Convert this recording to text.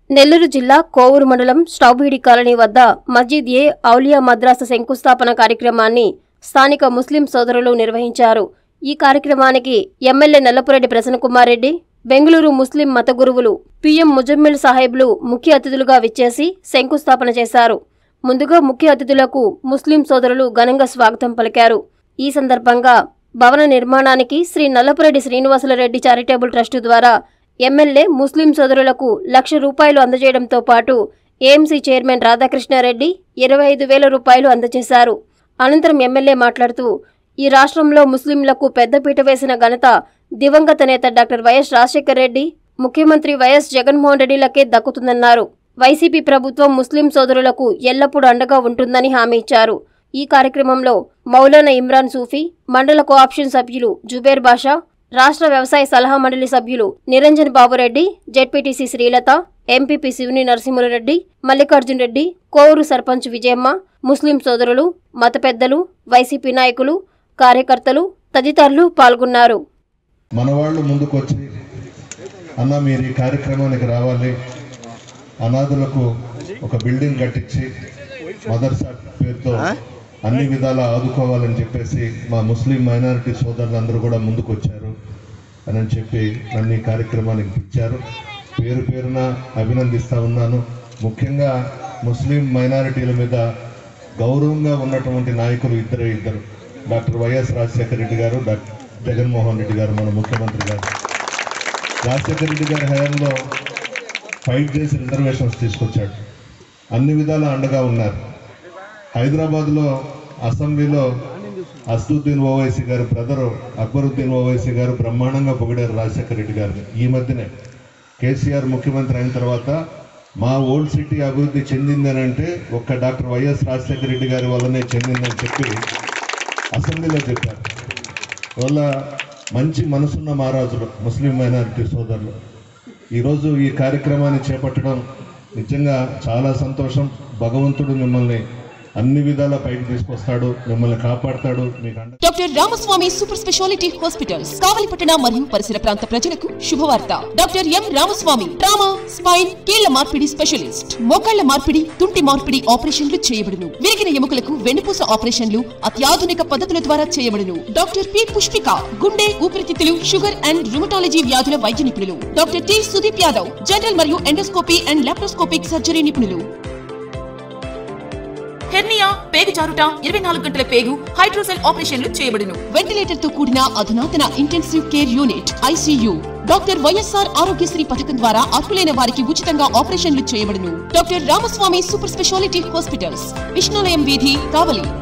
నెల్లూరు జిల్లా కోవూరు మండలం స్టౌబీడి కాలనీ వద్ద మస్జిద్ ఏ ఔలియా మద్రాస శంకుస్థాపన కార్యక్రమాన్ని స్థానిక ముస్లిం సోదరులు నిర్వహించారు ఈ కార్యక్రమానికి ఎమ్మెల్యే నల్లపురెడ్డి ప్రసన్నకుమార్ రెడ్డి బెంగళూరు ముస్లిం మత గురువులు పిఎం ముజమ్మిల్ సాహెబ్లు ముఖ్య అతిథులుగా విచ్చేసి శంకుస్థాపన చేశారు ముందుగా ముఖ్య అతిథులకు ముస్లిం సోదరులు ఘనంగా స్వాగతం పలికారు ఈ సందర్భంగా భవన నిర్మాణానికి శ్రీ నల్లపురెడ్డి శ్రీనివాసులరెడ్డి చారిటబుల్ ట్రస్టు ద్వారా ఎమ్మెల్యే ముస్లిం సోదరులకు లక్ష రూపాయలు అందజేయడంతో పాటు ఏఎంసీ చైర్మన్ రాధాకృష్ణారెడ్డి ఇరవై ఐదు వేల రూపాయలు అందజేశారు అనంతరం ఎమ్మెల్యే మాట్లాడుతూ ఈ రాష్ట్రంలో ముస్లింలకు పెద్దపీట వేసిన ఘనత దివంగత నేత డాక్టర్ వైఎస్ రాజశేఖర రెడ్డి ముఖ్యమంత్రి వైఎస్ జగన్మోహన్ రెడ్డిలకే దక్కుతుందన్నారు వైసీపీ ప్రభుత్వం ముస్లిం సోదరులకు ఎల్లప్పుడూ అండగా ఉంటుందని హామీ ఇచ్చారు ఈ కార్యక్రమంలో మౌలానా ఇమ్రాన్ సూఫీ మండల కోఆప్షన్ సభ్యులు జుబేర్ బాషా రాష్ట్ర వ్యవసాయ సలహా మండలి సభ్యులు నిరంజన్ బాబురెడ్డి జెడ్పీటీసీ శ్రీలత ఎంపీపీ శివుని నరసింహులరెడ్డి మల్లికార్జున్ రెడ్డి కోవూరు సర్పంచ్ విజయమ్మ ముస్లిం సోదరులు మత పెద్దలు వైసీపీ నాయకులు కార్యకర్తలు తదితరులు పాల్గొన్నారు మన వాళ్ళు ముందుకు వచ్చి అన్న మీరు ఈ కార్యక్రమానికి రావాలి అనాథులకు ఒక బిల్డింగ్ కట్టించి మదర్సా పేరుతో అన్ని విధాలా ఆదుకోవాలని చెప్పేసి మా ముస్లిం మైనారిటీ సోదరులందరూ కూడా ముందుకు వచ్చారు అని చెప్పి నన్ను ఈ కార్యక్రమానికి పిలిచారు పేరు పేరున అభినందిస్తా ఉన్నాను ముఖ్యంగా ముస్లిం మైనారిటీల మీద గౌరవంగా ఉన్నటువంటి నాయకులు ఇద్దరు ఇద్దరు డాక్టర్ వైఎస్ రాజశేఖర రెడ్డి గారు డాక్టర్ జగన్మోహన్ రెడ్డి గారు మన ముఖ్యమంత్రి గారు రాజశేఖర రెడ్డి గారి హయాంలో ఫైట్ చేసి రిజర్వేషన్స్ తీసుకొచ్చాడు అన్ని విధాల అండగా ఉన్నారు హైదరాబాద్లో అసెంబ్లీలో అసదుద్దీన్ ఓవైసీ గారి బ్రదరు అక్బరుద్దీన్ ఓవైసీ గారు బ్రహ్మాండంగా పొగిడారు రాజశేఖర రెడ్డి గారిని ఈ మధ్యనే కేసీఆర్ ముఖ్యమంత్రి అయిన తర్వాత మా ఓల్డ్ సిటీ అభివృద్ధి చెందిందని అంటే ఒక్క డాక్టర్ వైఎస్ రాజశేఖర రెడ్డి గారి వల్లనే చెందిందని చెప్పి అసెంబ్లీలో చెప్పారు వల్ల మంచి మనసున్న మహారాజులు ముస్లిం మైనారిటీ సోదరులు ఈరోజు ఈ కార్యక్రమాన్ని చేపట్టడం నిజంగా చాలా సంతోషం భగవంతుడు మిమ్మల్ని అన్ని విధాల పైకి తీసుకొస్తాడు మిమ్మల్ని కాపాడతాడు మీకు అండ doctor Ramaswamy super speciality hospitals కావలిపట్టణ మరియు పరిసర ప్రాంత ప్రజలకు శుభవార్త doctor M Ramaswamy trauma spine కీళ్ల మార్పిడి స్పెషలిస్ట్ మోకాళ్ల మార్పిడి తుంటి మార్పిడి ఆపరేషన్లు చేయబడును విరిగిన ఎముకలకు వెన్నుపూస ఆపరేషన్లు అత్యాధునిక పద్ధతుల ద్వారా చేయబడును డాక్టర్ పి పుష్పిక గుండె ఊపిరితిత్తులు షుగర్ అండ్ రుమటాలజీ వ్యాధుల వైద్య నిపుణులు doctor T Sudeep Yadav general మరియు ఎండోస్కోపీ అండ్ లాప్రోస్కోపిక్ సర్జరీ నిపుణులు హెర్నియా పేగు జారుట ఇరవై నాలుగు గంటల పేగు హైడ్రోసెల్ ఆపరేషన్లు చేయబడును వెంటిలేటర్ తో కూడిన అధునాతన intensive care unit ICU doctor YSR Aarogyasri పథకం ద్వారా అర్హులైన వారికి ఉచితంగా ఆపరేషన్లు చేయబడును doctor Ramaswamy super speciality hospitals Vishnulayam వీధి కావలి